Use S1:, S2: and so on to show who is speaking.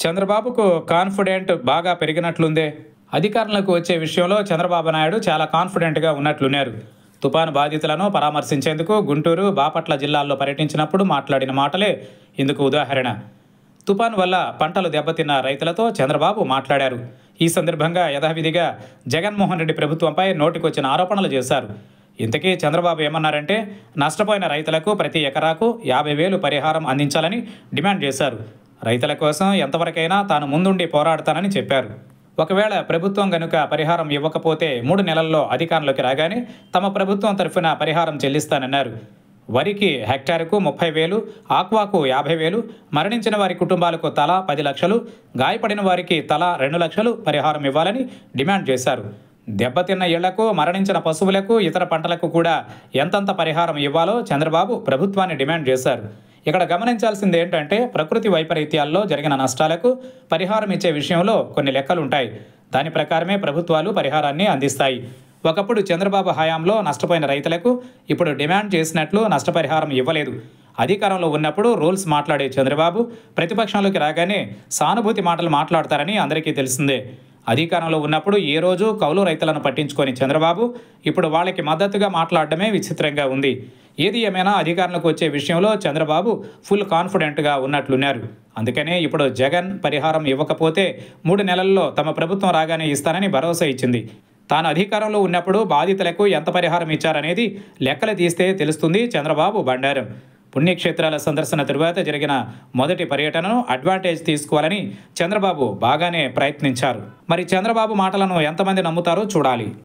S1: చంద్రబాబుకు కాన్ఫిడెంట్ బాగా పెరిగినట్లుందే అధికారంలోకి వచ్చే విషయంలో చంద్రబాబు నాయుడు చాలా కాన్ఫిడెంట్గా ఉన్నట్లున్నారు తుపాను బాధితులను పరామర్శించేందుకు గుంటూరు బాపట్ల జిల్లాల్లో పర్యటించినప్పుడు మాట్లాడిన మాటలే ఇందుకు ఉదాహరణ తుపాను వల్ల పంటలు దెబ్బతిన్న రైతులతో చంద్రబాబు మాట్లాడారు ఈ సందర్భంగా యథావిధిగా జగన్మోహన్ రెడ్డి ప్రభుత్వంపై నోటికొచ్చిన ఆరోపణలు చేశారు ఇంతకీ చంద్రబాబు ఏమన్నారంటే నష్టపోయిన రైతులకు ప్రతి ఎకరాకు యాభై వేలు పరిహారం అందించాలని డిమాండ్ చేశారు రైతుల కోసం ఎంతవరకైనా తాను ముందుండి పోరాడతానని చెప్పారు ఒకవేళ ప్రభుత్వం గనుక పరిహారం ఇవ్వకపోతే మూడు నెలల్లో అధికారంలోకి రాగానే తమ ప్రభుత్వం తరఫున పరిహారం చెల్లిస్తానన్నారు వరికి హెక్టారుకు ముప్పై వేలు ఆక్వాకు యాభై వేలు మరణించిన వారి కుటుంబాలకు తలా పది లక్షలు గాయపడిన వారికి తలా రెండు లక్షలు పరిహారం ఇవ్వాలని డిమాండ్ చేశారు దెబ్బతిన్న ఇళ్లకు మరణించిన పశువులకు ఇతర పంటలకు కూడా ఎంతంత పరిహారం ఇవ్వాలో చంద్రబాబు ప్రభుత్వాన్ని డిమాండ్ చేశారు ఇక్కడ గమనించాల్సింది ఏంటంటే ప్రకృతి వైపరీత్యాల్లో జరిగిన నష్టాలకు పరిహారం ఇచ్చే విషయంలో కొన్ని లెక్కలుంటాయి దాని ప్రకారమే ప్రభుత్వాలు పరిహారాన్ని అందిస్తాయి ఒకప్పుడు చంద్రబాబు హయాంలో నష్టపోయిన రైతులకు ఇప్పుడు డిమాండ్ చేసినట్లు నష్టపరిహారం ఇవ్వలేదు అధికారంలో ఉన్నప్పుడు రూల్స్ మాట్లాడే చంద్రబాబు ప్రతిపక్షంలోకి రాగానే సానుభూతి మాటలు మాట్లాడతారని అందరికీ తెలిసిందే అధికారంలో ఉన్నప్పుడు ఏ రోజు కౌలు రైతులను పట్టించుకొని చంద్రబాబు ఇప్పుడు వాళ్ళకి మద్దతుగా మాట్లాడడమే విచిత్రంగా ఉంది ఏది ఏమైనా అధికారంలోకి వచ్చే విషయంలో చంద్రబాబు ఫుల్ కాన్ఫిడెంట్గా ఉన్నట్లున్నారు అందుకనే ఇప్పుడు జగన్ పరిహారం ఇవ్వకపోతే మూడు నెలల్లో తమ ప్రభుత్వం రాగానే ఇస్తానని భరోసా ఇచ్చింది తాను అధికారంలో ఉన్నప్పుడు బాధితులకు ఎంత పరిహారం ఇచ్చారనేది లెక్కలు తీస్తే తెలుస్తుంది చంద్రబాబు బండారం పుణ్యక్షేత్రాల సందర్శన తరువాత జరిగిన మొదటి పర్యటనను అడ్వాంటేజ్ తీసుకోవాలని చంద్రబాబు బాగానే ప్రయత్నించారు మరి చంద్రబాబు మాటలను ఎంతమంది నమ్ముతారో చూడాలి